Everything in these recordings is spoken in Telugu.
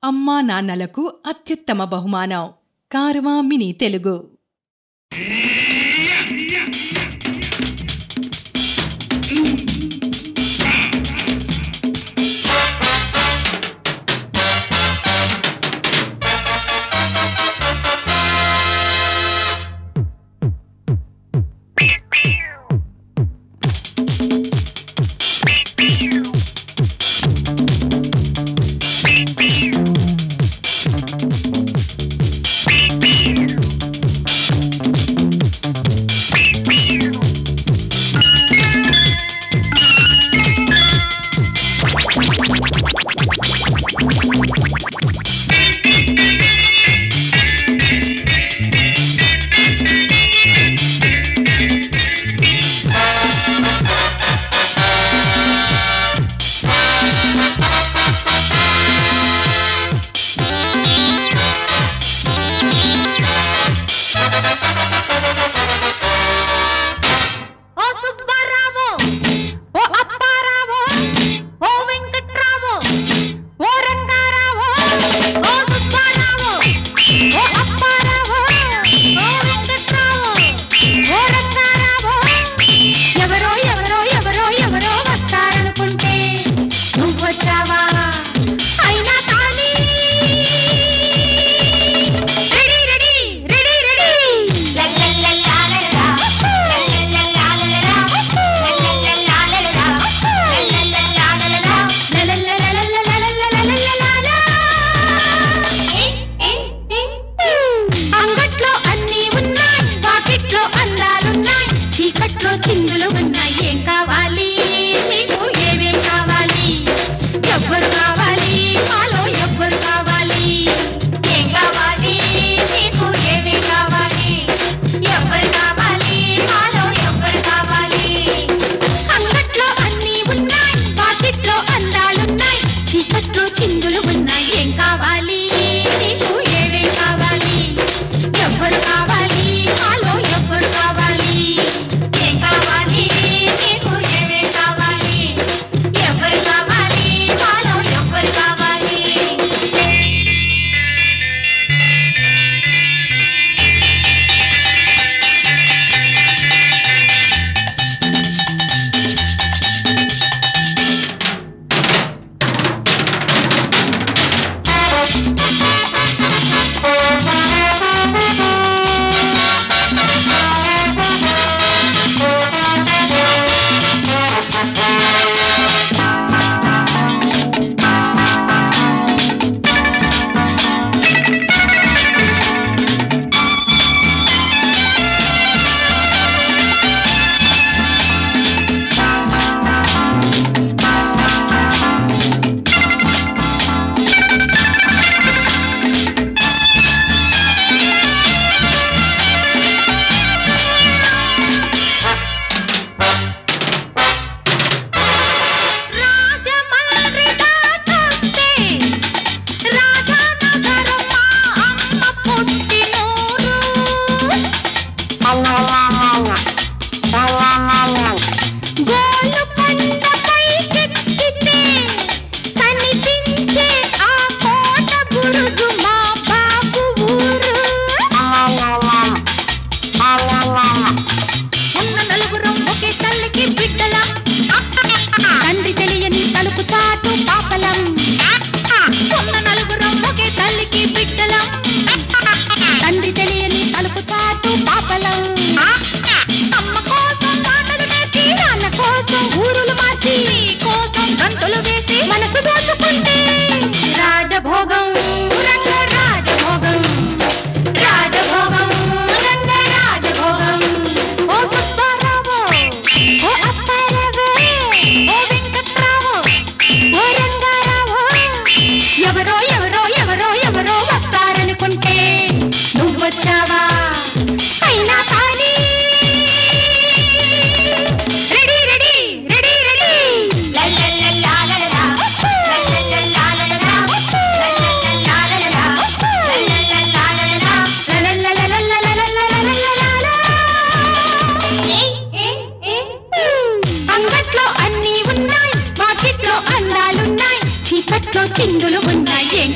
అమ్మా నాన్నలకు అత్యుత్తమ బహుమానం కారవా మినీ తెలుగు ఓ సుబ్బారావు ఓ అప్పారావు ఓ వెంకట్రావు ఓ రంగారావు ఓ సుబ్బారావు ఓ అప్పారావు ఓ వెంకట్రావు ఓ రంగారావు ఎవరో ఎవరో ఎవరో ఎవరో వస్తారనుకుంటే నువ్వు వచ్చావా అయినా కానీ రెడీ రెడీ రెడీ రెడీ లల్లల్లల్లాలలా లల్లల్లల్లాలలా లల్లల్లల్లాలలా లల్లల్లల్లాలలా లల్లల్లల్లాలలా అంగట్లో అన్నీ ఉన్నాయి పాకెట్లో అందాలున్నాయి చీకట్లో చిందులు ఉన్నాయి ఏం కావాలి మీకు ఏమేం కావాలి ఎవ్వరు కావాలి మాలో ఎవ్వరు కావాలి ఏం కావాలి మీకు ఏమేం కావాలి ఎవ్వరు కావాలి మాలో ఎవ్వరు కావాలి అంగట్లో అన్నీ ఉన్నాయి పాకెట్లో అందాలున్నాయి చీకట్లో చిందులు ఉన్నాయి ఏం కావాలి నీకు ఏమేం కావాలి ఎవ్వరు కావాలి మాలో ఎవ్వరు కావాలి ఏం కావాలి నీకు ఏమేం కావాలి ఎవ్వరు కావాలి మాలో ఎవ్వరు కావాలి రాజమల్లి దాటొస్తే రాజానగరం మా అమ్మ పుట్టినూరు గోలు కొండపై కెక్కితే కనిపించే ఆ కోట బురుజు మా బాబు ఊరు ఉన్న నలుగురం ఒకే తల్లికి బిడ్డలం తండ్రి తెలియని తలుపు చాటు పాపలం ఉన్న నలుగురం ఒకే తల్లికి బిడ్డలం తండ్రి తెలియని తలుపు చాటు పాపలం అమ్మ కోసం మాటలు నేర్చి నాన్న కోసం ఊరులు మార్చి నీ కోసం గంతులు వేసి మనసు దోచుకుంటే రాజభోగం రంగ రాజభోగం రాజభోగం రంగ రాజభోగం ఓ సుబ్బారావు ఓ అప్పారావు ఓ వెంకట్రావు ఓ రంగారావు ఎవరో ఎవరో ఎవరో ఎవరో వస్తారనుకుంటే నువ్వు వచ్చావా అయినా కానీ రెడీ రెడీ రెడీ రెడీ లల్లల్లల్లాలలా లల్లల్లల్లాలలా లల్లల్లల్లాలలా లల్లల్లల్లాలలా లల్లల్లల్లాలలా అంగట్లో అన్నీ ఉన్నాయి మార్కెట్లో అందాలున్నాయి చీకట్లో చిందులు ఉన్నాయి ఏం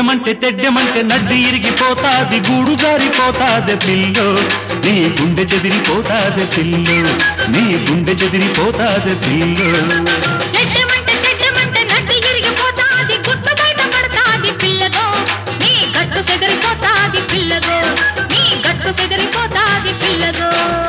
ఎడ్డెమంటే తెడ్డెమంటే నడ్డి ఇరిగిపోతాది గూడు జారిపోతాది పిల్లో నీ గుండె చెదిరిపోతాది పిల్లో నీ గుండె చెదిరిపోతాది పిల్లో ఎడ్డమంటే చెడ్డమంటే నడ్డి ఇరిగిపోతాది గుట్టు బయట పడతాది పిల్లగో నీ గట్టు సెదరిపోతాది పిల్లగో నీ గట్టు సెదరిపోతాది పిల్లగో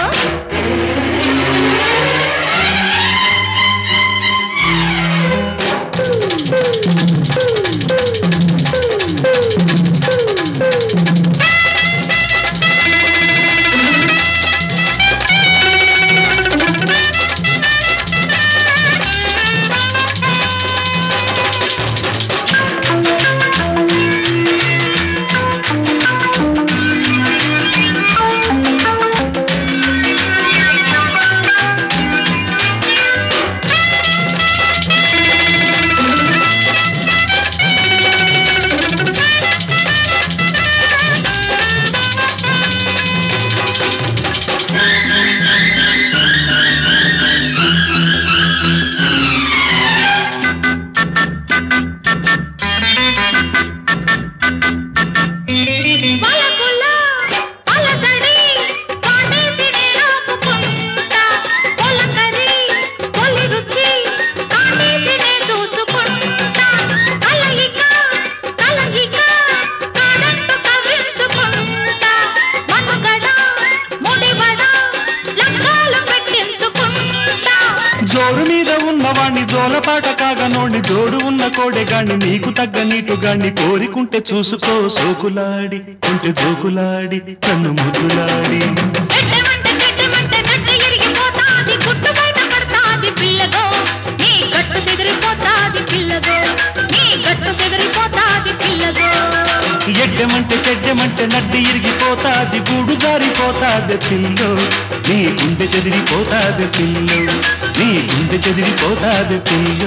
పలకుల అలజడి కాటేసి నేలాపుకుంటా పొలకరి తొలి రుచి కాటేసి నే చూసుకుంటా కలయిక కలయిక కాడంటూ కవించుకుంటా మనుగడ ముడివడ లగ్గాలు పెట్టించుకుంటా జోరు మీద ఉన్నవాణ్ణి జోలపాట కాగనోణ్ణి జోడు ఉన్న కోడెగాణ్ణి నీకు తగ్గ నీటుగాణ్ణి కోరికుంటే చూసుకో సోకులాడి ఉంటే జోకులాడి కన్ను ముద్దులాడి ఎడ్డమంటే చెడ్డమంటే నడ్డ ఇరిగిపోతాది గుట్టు బయట పడతాది పిల్లగో నీ గట్టు సెదిరిపోతాది పిల్లగో నీ గట్టు సెదిరిపోతాది పిల్లగో ఎడ్డమంటే చెడ్డమంటే నడ్డి ఇరిగిపోతాది గూడు జారిపోతాది పిల్లో నీ గుండె చెదిరిపోతాది పిల్లో నీ గుండె చెదిరిపోతాది పిల్లో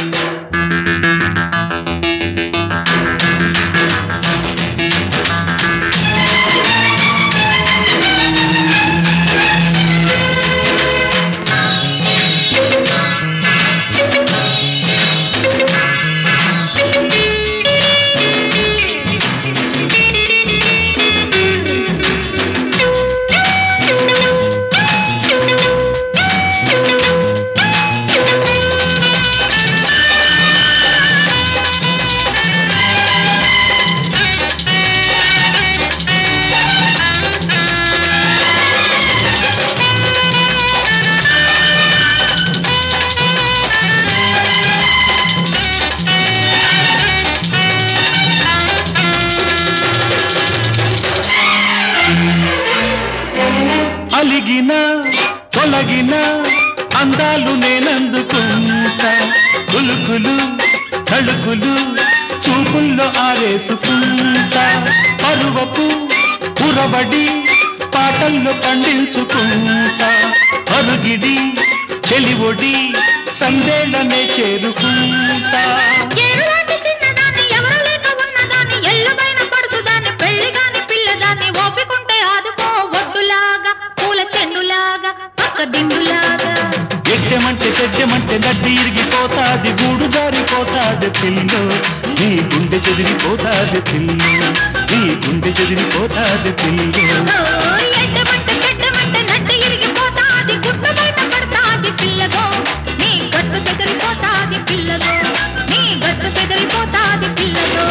అలిగిన తొలగిన అందాలు నేనందుకుంటా కులుకులు తళుకులు చూపుల్లో ఆరేసుకుంటా పరువపు పురబడి పాటల్లో పండించుకుంటా అరుగిడి చెలివొడి సందేళ్ళనే చేరుకుంటా ఏరులాంటి చిన్నదాన్ని ఎవరు లేక ఉన్నదాన్ని ఎల్లుబైన పడుచుదాన్ని పెళ్లిగాని పిల్లదాన్ని ఓపికుంటే ఆదుకో ఒడ్డులాగా పూల చెండులాగా పక్క దిండులాగా ఎడ్డమంటే చెడ్డమంటే నడ్డి ఇరిగిపోతాది గూడు జారిపోతాది పిల్లో నీ గుండె చెదిరిపోతాది పిల్లో నీ గుండె చెదిరిపోతాది పిల్లో ఓ, ఎడ్డమంటే చెడ్డమంటే నడ్డి ఇరిగిపోతాది గుట్టు బయట పడతాది పిల్లగో నీ గట్టు సెదరిపోతాది పిల్లగో నీ గట్టు సెదరిపోతాది పిల్లగో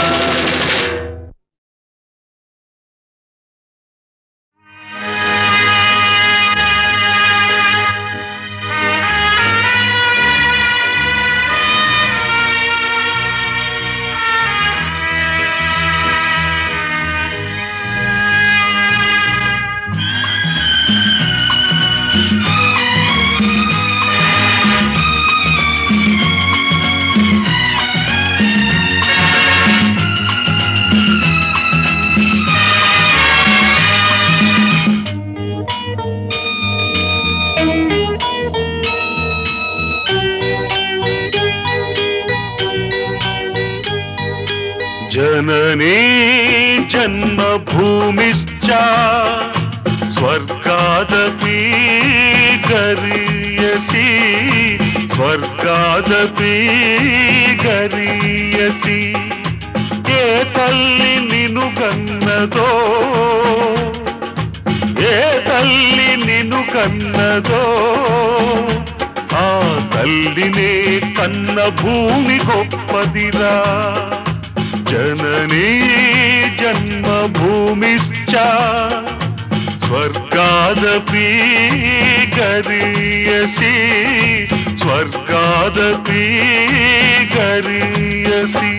జననీ జన్మభూమిశ్చ స్వర్గాదపి గరీయసి స్వర్గాదపి గరీయసి ఏ తల్లి నిను కన్నదో ఏ తల్లి నిను కన్నదో ఆ తల్లినే కన్న భూమి గొప్పదిరా జననీ జన్మభూమిశ్చ స్వర్గాదపి గరీయసి స్వర్గాదపి గరీయసి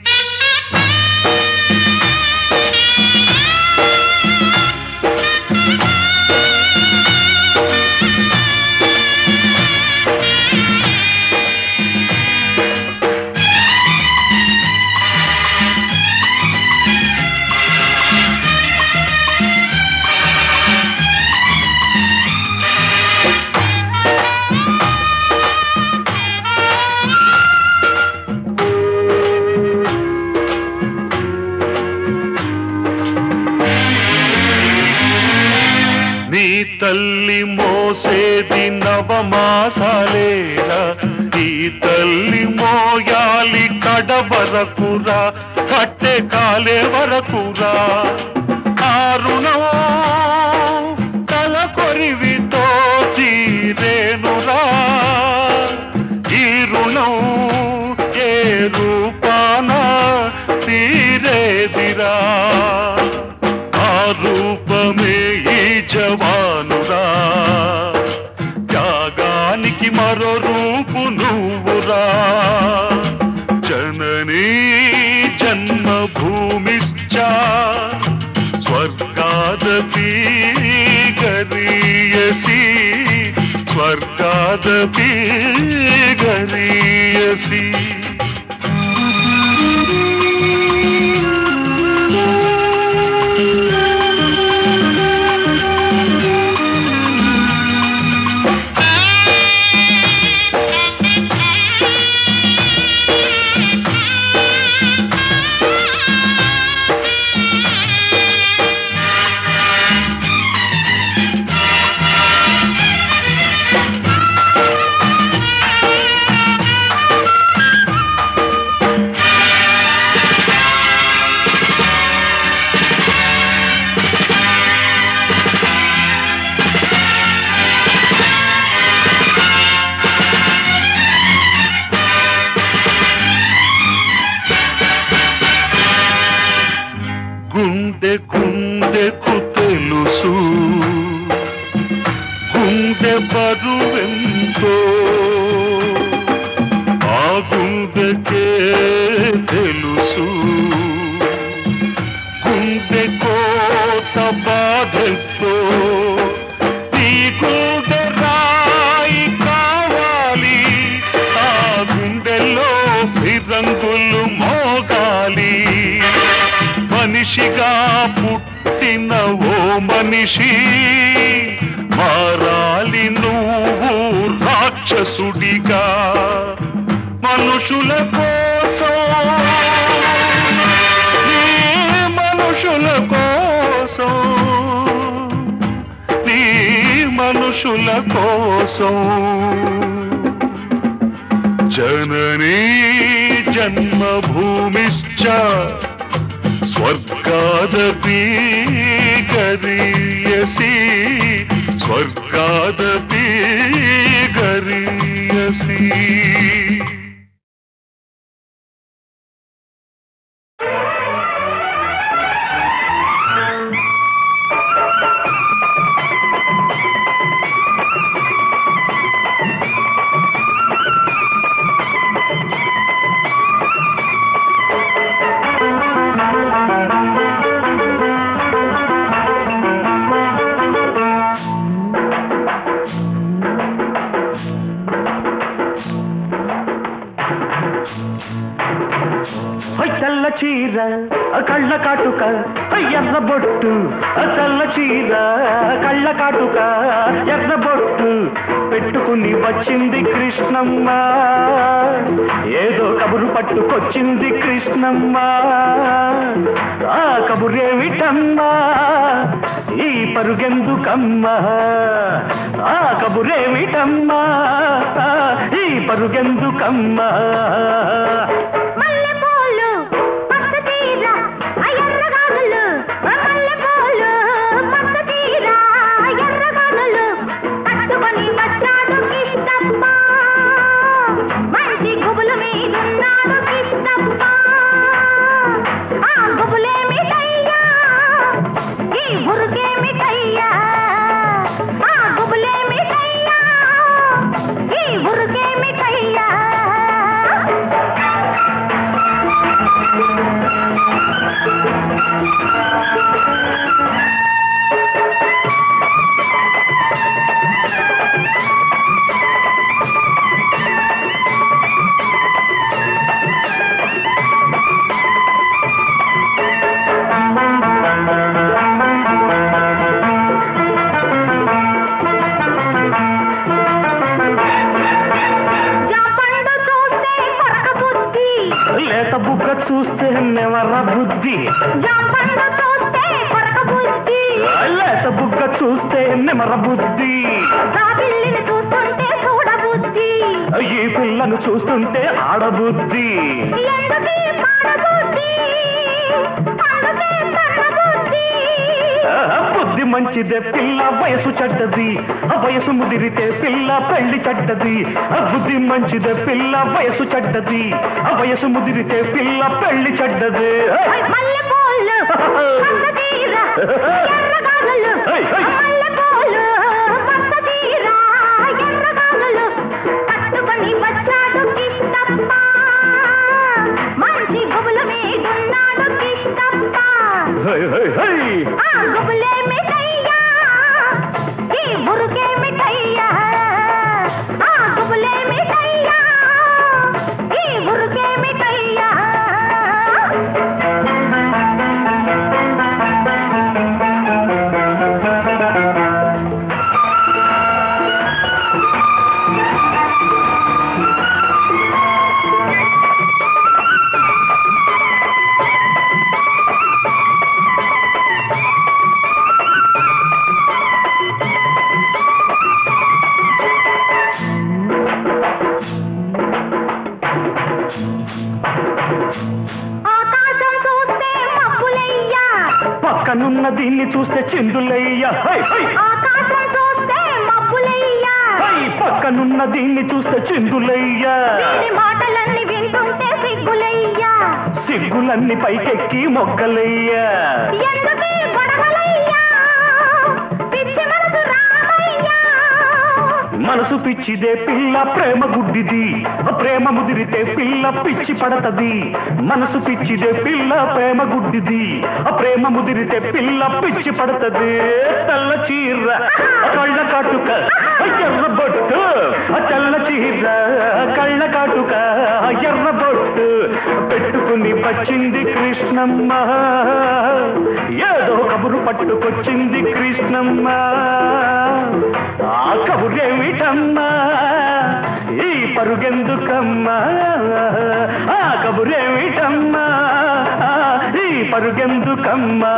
నీ తల్లి మోసేది నవమాసాలేరా ఈ తల్లి మోయాలి కడ వరకురా కట్టె కాలే వరకురా కారుణం తల కొరివితో తీరేనురా ఈ రుణం ఏ రూపాన తీరేదిరా ఆ రూపమే ఈ జవానురా త్యాగానికి మరో రూపు నువ్వురా జననీ జన్మభూమిశ్చ స్వర్గాదపి గరీయసి స్వర్గాదపి గరీయసి గుండె గుండెకు తెలుసు గుండె బరువెంతో ఆ గుండెకే తెలుసు గుండె కోత బాధెంతో ఈ గుండె రాయి కావాలి ఆ గుండెల్లో ఫిరంగులు మోగాలి మనిషిగా పుట్టిన ఓ మనిషి మారాలి నువ్వు రాక్షసుడిగా మనుషుల కోసం నీ మనుషుల కోసం నీ మనుషుల కోసం జననీ జన్మభూమిశ్చ స్వర్గాదపి గరీయసి స్వర్గాదపి గరీయసి హై తెల్ల చీర ఆ కళ్ళ కాటుక హై ఎర్ర బొట్టు ఆ తెల్ల చీర కళ్ళ కాటుక ఎర్ర బొట్టు పెట్టుకుని వచ్చింది కృష్ణమ్మ ఏదో కబురు పట్టుకొచ్చింది కృష్ణమ్మ ఆ కబురేమిటమ్మా ఈ పరుగెందుకమ్మా ఆ కబురేమిటమ్మా ఈ పరుగెందుకమ్మా మల్లెపూలు పచ్చ తీర చూస్తే నెవర బుద్ధి జాంపండు చూస్తే కొరక బుద్ధి లేత బుగ్గ చూస్తే నెమర బుద్ధి జాబిల్లిని చూస్తుంటే చూడ బుద్ధి ఈ పిల్లను చూస్తుంటే ఆడబుద్ధి ఎందుకీ పాడ బుద్ధి అందుకే తన బుద్ధి ఆ, బుద్ధి మంచిదే పిల్ల వయసు చెడ్డది ఆ వయసు ముదిరితే పిల్ల పెళ్లి చెడ్డది ఆ బుద్ధి మంచిదే పిల్ల వయసు చెడ్డది ఆ వయసు ముదిరితే పిల్ల పెళ్లి చెడ్డది మల్లెపూలు పచ్చదీర ఎర్రగాలులు ఏయ్, ఏయ్. మల్లెపూలు పచ్చదీర ఎర్రగాలులు కట్టుకొని వచ్చాడు కిష్టప్ప మంచి గుబుల మీదున్నాడు కిష్టప్ప హై, హై, హై. ఆ గుబులే మిఠయ్యా ఈ బురుకే మిఠయ్యా ఆ గుబులే మిఠయ్యా ఈ బురుకే మిఠయ్యా ఆకాశం చూస్తే మబ్బులయ్యా పక్కనున్న దీన్ని చూస్తే చిందులయ్య హై, హై. ఆకాశం చూస్తే మబ్బులయ్యా హై, పక్కనున్న దీన్ని చూస్తే చిందులయ్య వీరి మాటలన్నీ వింటుంటే సిగ్గులయ్యా సిగ్గులన్నీ పైకెక్కి మొగ్గలయ్య ఎందుకీ గొడవలయ్యా పిచ్చి మనసు రామయ్యా మనసు పిచ్చిదే పిల్ల ప్రేమ గుడ్డిది ప్రేమ ముదిరితే పిల్ల పిచ్చి పడతది మనసు పిచ్చిదే పిల్ల ప్రేమ గుడ్డిది ప్రేమ ముదిరితే పిల్ల పిచ్చి పడతది తెల్ల చీర కళ్ళ కాటుక ఎర్ర బొట్టు తెల్ల చీర కళ్ళ కాటుక ఎర్ర బొట్టు పెట్టుకుని వచ్చింది కృష్ణమ్మ ఏదో కబురు పట్టుకొచ్చింది కృష్ణమ్మ ఆ కబురేమిటమ్మా ఈ పరుగెందుకమ్మా ఆ కబురేమిటమ్మా ఈ పరుగెందుకమ్మా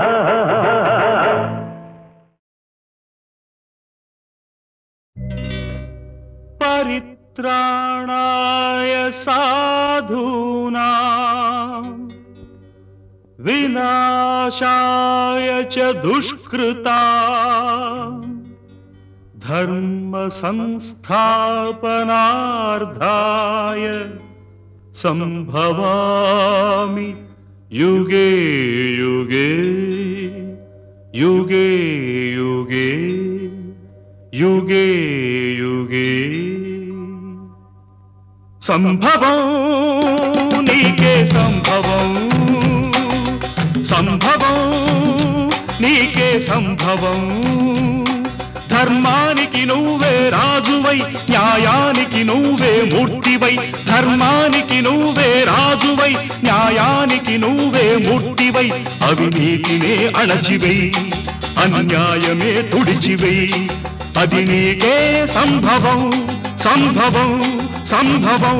పరిత్రాణాయ సాధూనా వినాశాయ చ దుష్కృతా ధర్మ సంస్థాపనార్థాయ సంభవామి యుగే యుగే యుగే యుగే యుగే యుగే సంభవం నీకే సంభవం సంభవం నీకే సంభవం ధర్మానికి నువ్వే రాజువై న్యాయానికి నువ్వే మూర్తివై ధర్మానికి నువ్వే రాజువై న్యాయానికి నువ్వే మూర్తివై అవినీతినే అణచివై అన్యాయమే తుడిచివై అది నీకే సంభవం సంభవం సంభవం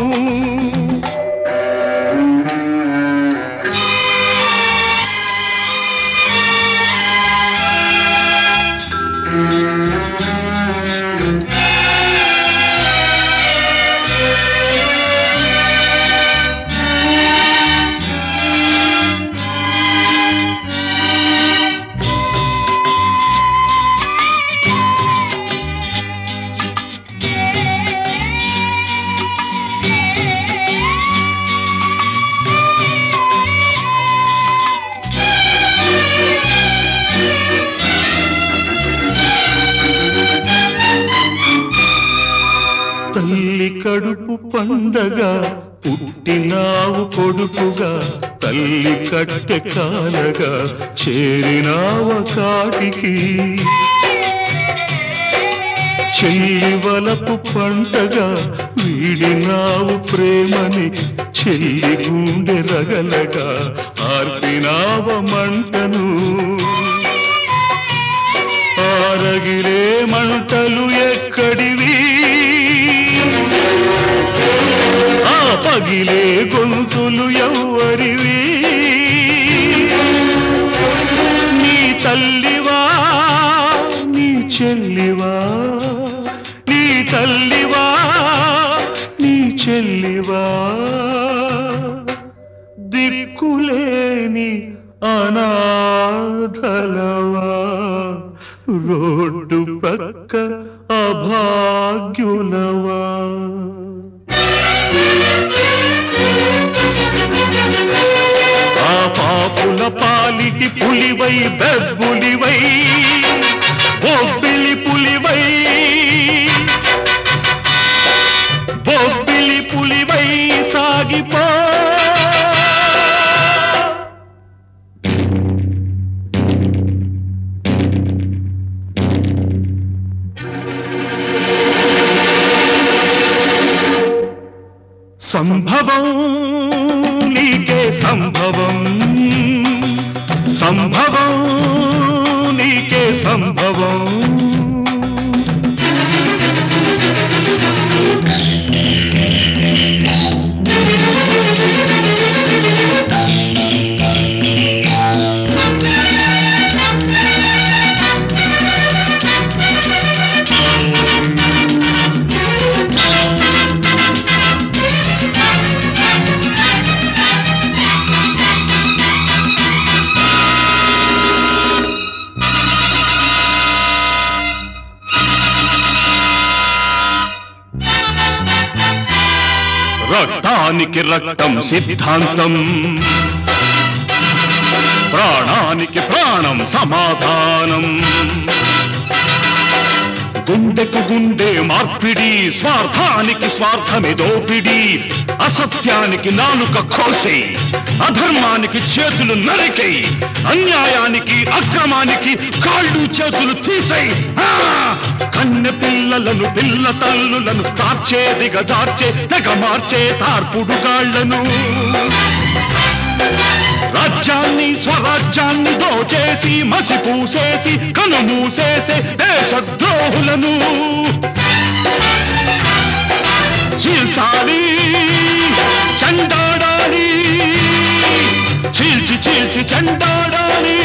తల్లి కడుపు పండగ పుట్టినావు కొడుకుగా తల్లి కట్టె కాలగా చేరినావ కాటికి చెల్లి వలపు పంటగా వీడినావు ప్రేమని చెల్లి గుండె రగలగా ఆర్పినావ మంటను ఆరగిలే మంటలు ఎక్కడివి ఆ పగిలే గొంతులు ఎవ్వరివి నీ తల్లివా నీ చెల్లివా నీ తల్లివా నీ చెల్లివా దిక్కులేని అనాథలవా రోడ్డు పక్క అభాగ్యులవా ఆ పాపుల పాలిటి పులివై బెబ్బులివై బొబ్బిలి పులివై బొబ్బిలి పులివై సాగిపో సంభవం నీకే సంభవం సంభవం నీకే సంభవం రక్తానికి రక్తం సిద్ధాంతం ప్రాణానికి ప్రాణం సమాధానం గుండెకు గుండె మార్పిడి స్వార్థానికి స్వార్థమే దోపిడి అసత్యానికి నాలుక కోసే అధర్మానికి చేతులు నరికై అన్యాయానికి అక్రమానికి కాళ్ళు చేతులు తీసై కన్నె పిల్లలను పిల్ల తల్లులను తార్చే దిగజార్చే తెగ మార్చే తార్పుడు గాళ్లను రాజ్యాన్ని స్వరాజ్యాన్ని దోచేసి మసి పూసేసి కనుమూసేసే దేశద్రోహులను చీల్చాలి చండాడాలి చీల్చి చీల్చి చండాడాలి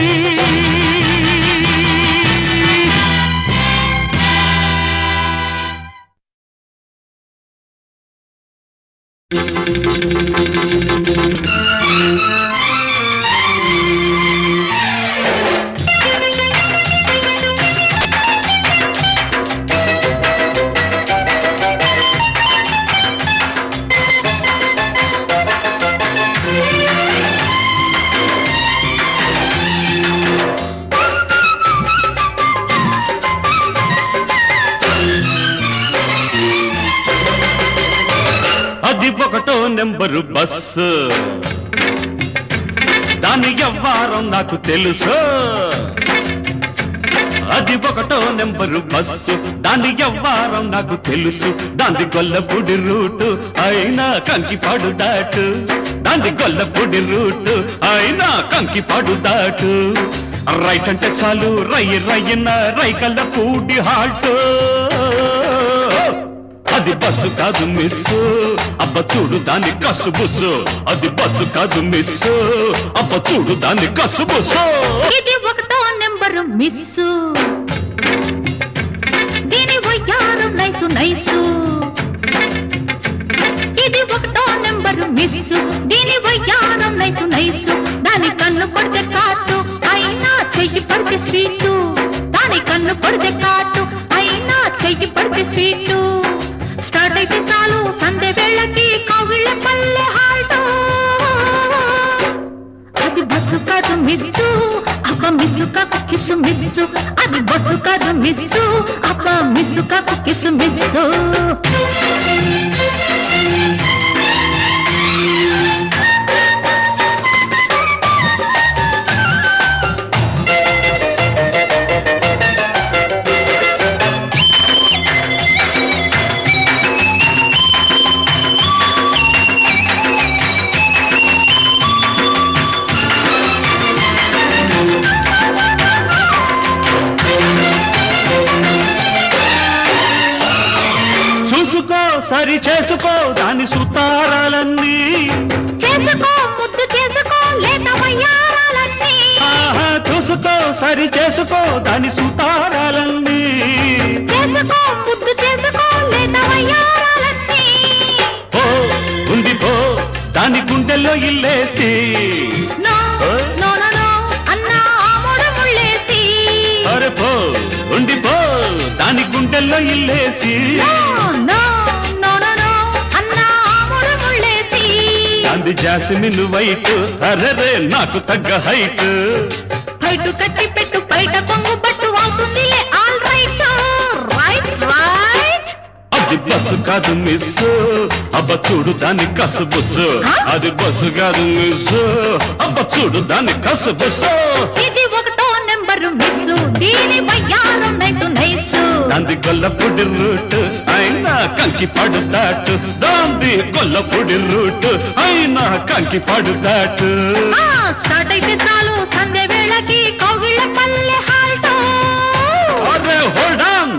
అది ఒకటో నెంబరు బస్సు దాని ఎవ్వారం నాకు తెలుసు అది ఒకటో నెంబరు బస్సు దాని ఎవ్వారం నాకు తెలుసు దాని గొల్లపూడి రూటు అయినా కంకిపాడు దాటు దాని గొల్లపూడి రూటు అయినా కంకిపాడు దాటు రైట్ అంటే చాలు రయ్య రయ్యన రైకల్ల పూడి హాల్ట్ అది బస్సు కాదు మిస్సు అబ్బ చూడు దాని కసు బుస్సు అది బస్సు కాదు మిస్సు అబ్బ చూడు దాని కసు బుస్సు ఇది ఒకటో నెంబరు మిస్సు దీని వయ్యారు నైసు నైసు ఇది ఒకటో నెంబరు మిస్సు దీని వయ్యారు నైసు నైసు దాని కన్ను పడితే కాటు అయినా చెయ్యి పడితే స్వీటు దాని కన్ను పడితే కాటు అయినా చెయ్యి పడితే స్వీటు స్టార్ట్ అయితే చాలు సందే వేళకి కవిళ్ళ పల్లె హాల్టో అది బస్సు కాదు మిస్సు అబ్బ మిస్సు కాకు కిసు మిస్సు అది బస్సు కాదు మిస్సు అబ్బ మిస్సు కాకు కిసు మిస్సు చూసుకో చేసుకో దాని సుతారాలన్నీ చేసుకో ముద్దు చేసుకో లేత వయ్యారాలన్నీ ఆహా చూసుకో సరి చేసుకో దాని సుతారాలన్నీ చేసుకో ముద్దు చేసుకో లేత వయ్యారాలన్నీ పో ఉంది పో దాని గుండెల్లో ఇల్లేసి నో నో నో నో అన్నా ఆముడ ముళ్ళేసి అరే పో ఉంది పో దాని గుండెల్లో ఇల్లేసి no no no no no అన్నా ఆముడ ముళ్ళేసి అంది జాస్మిన్ వైట్ అరెరే నాకు తగ్గ హైట్ బయట కట్టి పెట్టు బయట కొంగు పట్టు అవుతుందిలే ఆల్ రైట్ రైట్ రైట్ అది బస్సు కాదు మిస్ అబ్బ చూడు దాని కసు బుస్సు అది బస్సు కాదు మిస్ అబ్బ చూడు దాని కసు బుస్సు ఇది ఒకటో నెంబరు మిస్సు దీని వయ్యారు నైసు నైసు దాంది గొల్లపొడి రూట్ అయినా కంకి పడుదాటు దాంది గొల్లపొడి రూట్ అయినా కంకి పడుదాటు ఆ స్టార్ట్ అయితే చాలు సంధ్య వేళకి కౌగిళ్ళ పల్లె హాల్ట్ అరే హోల్డ్ ఆన్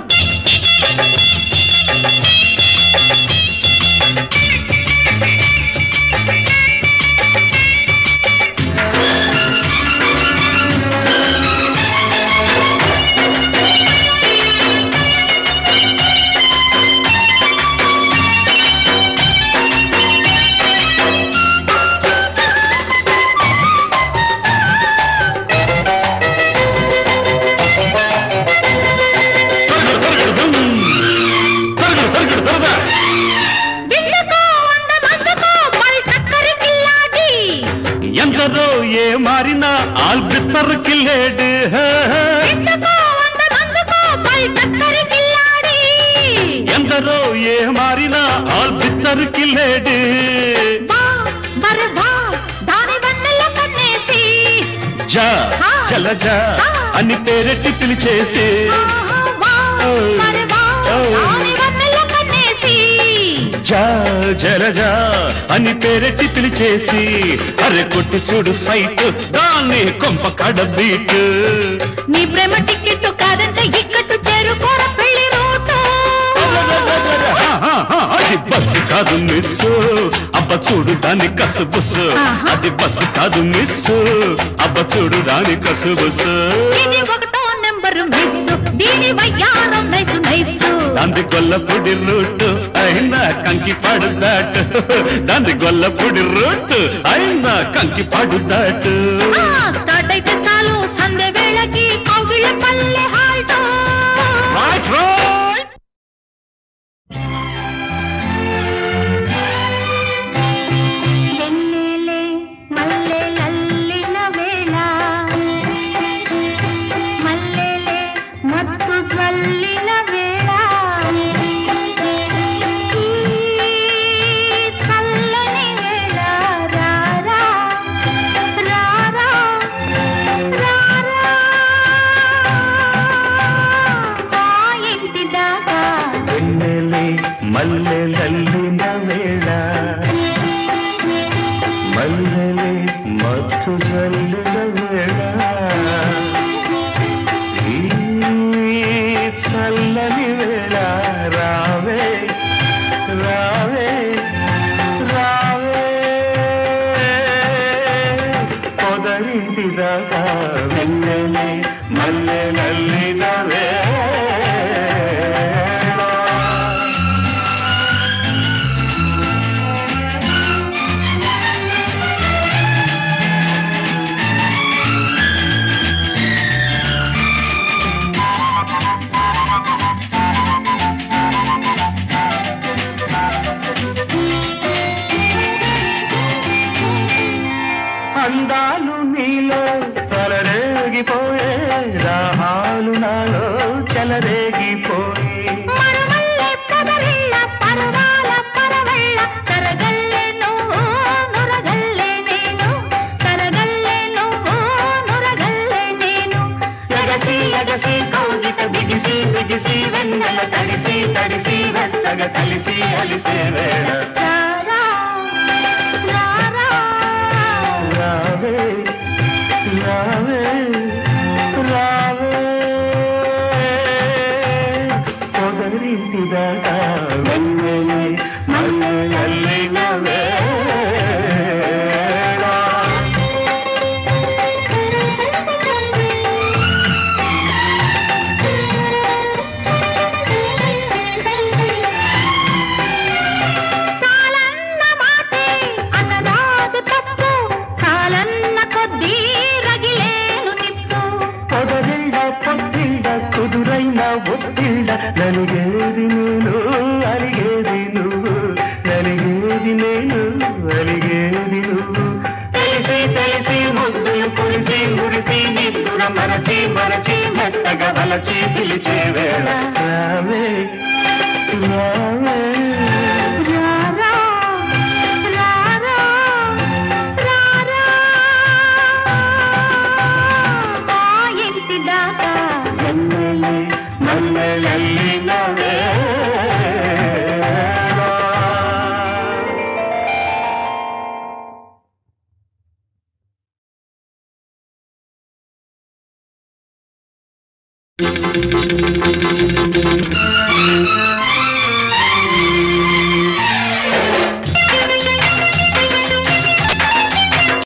బిడ్డకో అందమందుకో పల్ టక్కరి కిల్లాడి ఎందరో ఏ మారినా ఆల్ బిత్తర్ కిల్లేడు బిడ్డకో అందమందుకో పల్ టక్కరి కిల్లాడి ఎందరో ఏ మారినా ఆల్ బిత్తర్ కిల్లేడు వా బరే వా దాని వన్నెల కన్నేసి జా చల జా అని పేరెట్టి పిలిచేసి ఆహా వా బరే వా దాని వన్నెల కన్నేసి జా జల జా అని పేరెట్టి పిలిచేసి అరే కొట్టి చూడు సైట్ దాన్ని కొంప కడ బీట్ నీ ప్రేమ టికెట్ కాదంటే ఇక్కట్టు చేరుకోర పెళ్లి రూటు అది బస్సు కాదు మిస్ అబ్బ చూడు దాని కసు బుస్సు ఆహా. అది బస్సు కాదు మిస్ అబ్బ చూడు దాని కసు బుస్సు ఇది ఒకటో నెంబరు మిస్ దీని వయ్యారం నైసు నైసు దాంది గొల్లపొడి రూట్ అయినా కంకి పాడు దాట్ దాంది గొల్లపొడి రూట్ అయినా కంకి పాడు దాట్ ఆ, స్టార్ట్ అయితే చాలు సంధ్య వేళకి కౌగిళ్ళ పల్లె హాల్ట్ Right, right. వెన్నెలే మల్లె లల్లిన వేళ మల్లెలే మత్తు జల్లిన వేళ ఈ చల్లని వేళ రారా రారా రారా మా ఇంటి దాకా వెన్నెలే మల్లె లల్లిన వేళ మల్లెలే మత్తు జల్లిన వేళ ఈ చల్లని వేళ రావే రావే రావే పొదరింటి దాకా వెన్నెలే మల్లె నల్లిన వేళ అందాలు నీలో తలరేగిపోయే రాహాలు నాలో చెలరేగిపోయే మరుమల్లె పొదరిల్ల పరువాల పరవళ్ళ కరగల్లె నువ్వు నురగల్లె నేను కరగల్లె నువ్వు నురగల్లె నేను ఎగసి ఎగసి కౌగిట బిగిసి బిగిసి వెన్నెల తడిసి తడిసి వెచ్చగ కలిసి అలిసే వేళ రారా రారా రావే రావే రావే పొదరింటి దాకా వెన్నెలే మల్లె నేను అలిగేది నువ్వు తెలిసి తెలిసి ముద్దులు కురిసి మురిసి నిద్దుర మరచి మరచి మెత్తగా వలచి పిలిచే వేళ రావే రావే రారా రారా రారా మా ఇంటి దాకా మల్లెలే మల్లెలల్లినవే